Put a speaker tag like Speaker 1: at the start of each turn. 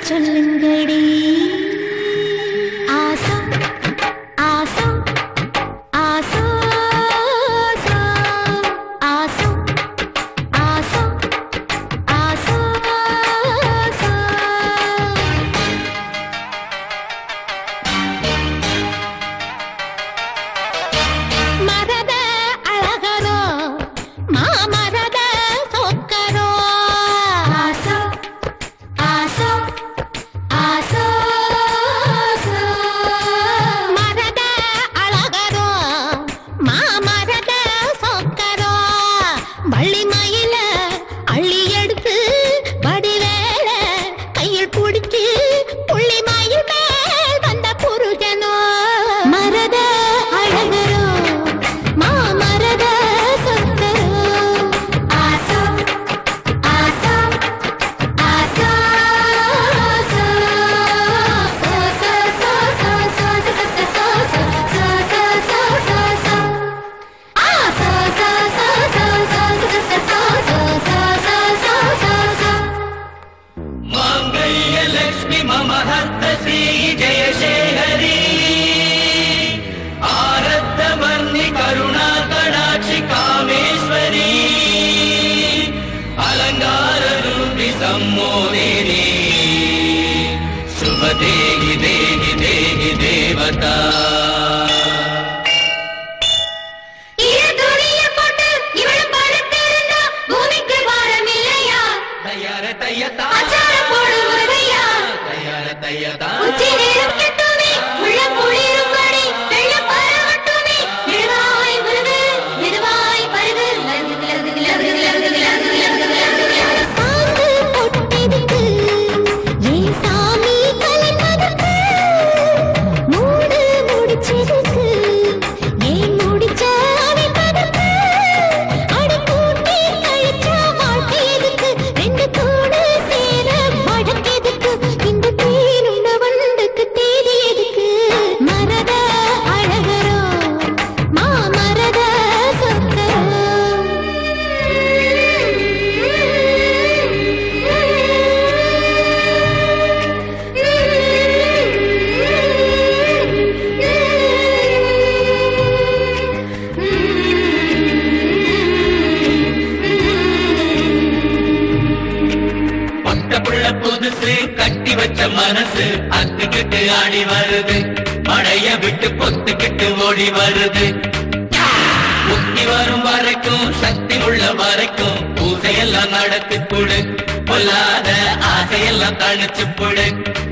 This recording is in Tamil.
Speaker 1: சொல்லுங்கடி ஆசா ஆசா ஆசா ஆசா ஆசா ஆசா ஆசா மரத அழகரோ மாமரத சொக்கரோ ஆசா ஆசா ஆசா மரத அழகரோ மாமரத சொக்கரோ வள்ளி மயில அள்ளி எடுத்து வடிவேல கையில் பிடிச்சு புள்ளி மயில் மேல் வந்த புருஷனோ மரத அழகரோ மாமரத சொக்கரோ ஆசா ஆசா ஆசா
Speaker 2: माङ्गल्य लक्ष्मि मम हस्त श्री जयशेखरी आरब्धवर्णि करुणा कडाक्षि कामेश्वरी अलङ्काररूपि सम्मोदिनी शुभ देहि देहि देहि देवता தயார தையதா தயார தையதா
Speaker 1: உச்சி நேரம் கெட்டுமே உள்ள குளிரும்படி வெள்ள பரவட்டுமே மெதுவாய் வருது மெதுவாய் பருகு லருகு லருகு லருகு லருகு லருகு லருகு லருகு சாந்து பொட்டெடுத்து ஏன் சாமி கலந்ததுக்கு மூடு முடிச்சதுக்கு ஏன் முடிச்ச அமைப்பதற்கு அடி கூட்டி கழிச்சா வாழ்க்கை எதுக்கு ரெண்டு கூடு சேர வழக்கெதுக்கு இந்த தேனுண்ட வண்டுக்கு தேதி எதுக்கு மரத அழகரோ மாமரத
Speaker 2: பட்ட புள்ள புதுசு கட்டி வச்ச மனசு அத்துக்கிட்டு ஆடி வருது மழைய விட்டு பொத்துக்கிட்டு ஓடி வருது முக்தி வரும் வரைக்கும் சக்தி உள்ள வரைக்கும் பூசையெல்லாம் நடத்தி புடு பொல்லாத ஆசையெல்லாம் தணிச்சு புடு